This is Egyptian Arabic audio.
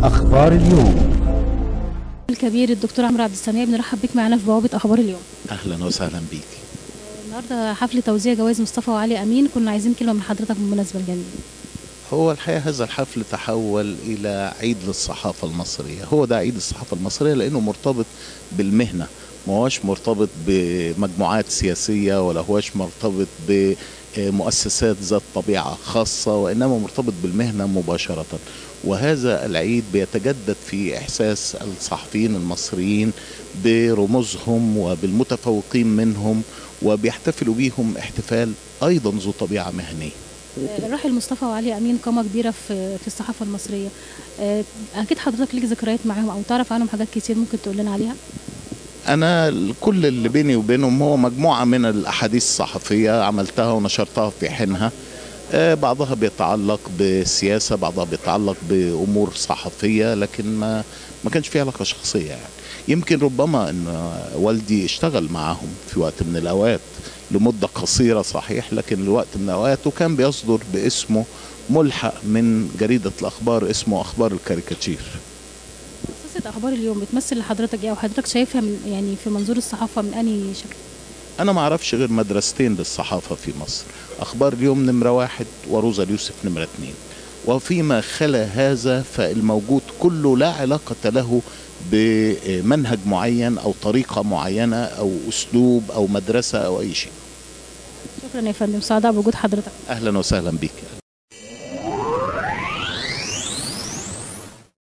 أخبار اليوم الكبير الدكتور عمرو عبد السميع بنرحب بك معنا في بوابه اخبار اليوم اهلا وسهلا بيك النهارده حفل توزيع جوائز مصطفى وعلي امين كنا عايزين كلمه من حضرتك بالمناسبه الجميله هو الحقيقه هذا الحفل تحول الى عيد للصحافه المصريه هو ده عيد الصحافه المصريه لانه مرتبط بالمهنه ما هوش مرتبط بمجموعات سياسيه ولا هوش مرتبط بمؤسسات ذات طبيعه خاصه وانما مرتبط بالمهنه مباشره وهذا العيد بيتجدد في احساس الصحفيين المصريين برموزهم وبالمتفوقين منهم وبيحتفلوا بيهم احتفال ايضا ذو طبيعه مهنيه الراحل مصطفى وعلي امين قامه كبيره في في الصحافه المصريه آه، اكيد حضرتك ليك ذكريات معاهم او تعرف عنهم حاجات كتير ممكن تقول لنا عليها انا كل اللي بيني وبينهم هو مجموعه من الاحاديث الصحفيه عملتها ونشرتها في حينها آه، بعضها بيتعلق بالسياسه بعضها بيتعلق بامور صحفيه لكن ما ما كانش فيها علاقه شخصيه يعني يمكن ربما ان والدي اشتغل معاهم في وقت من الاوقات لمده قصيره صحيح لكن لوقت من الاوقات وكان بيصدر باسمه ملحق من جريده الاخبار اسمه اخبار الكاريكاتير مؤسسه اخبار اليوم بتمثل لحضرتك ايه او حضرتك شايفها من يعني في منظور الصحافه من انهي شكل انا ما اعرفش غير مدرستين للصحافه في مصر اخبار اليوم نمره واحد وروزا اليوسف نمره اثنين وفيما خلا هذا فالموجود كله لا علاقه له بمنهج معين او طريقه معينه او اسلوب او مدرسه او اي شيء شكرا يا فندم سعداء بوجود حضرتك اهلا وسهلا بك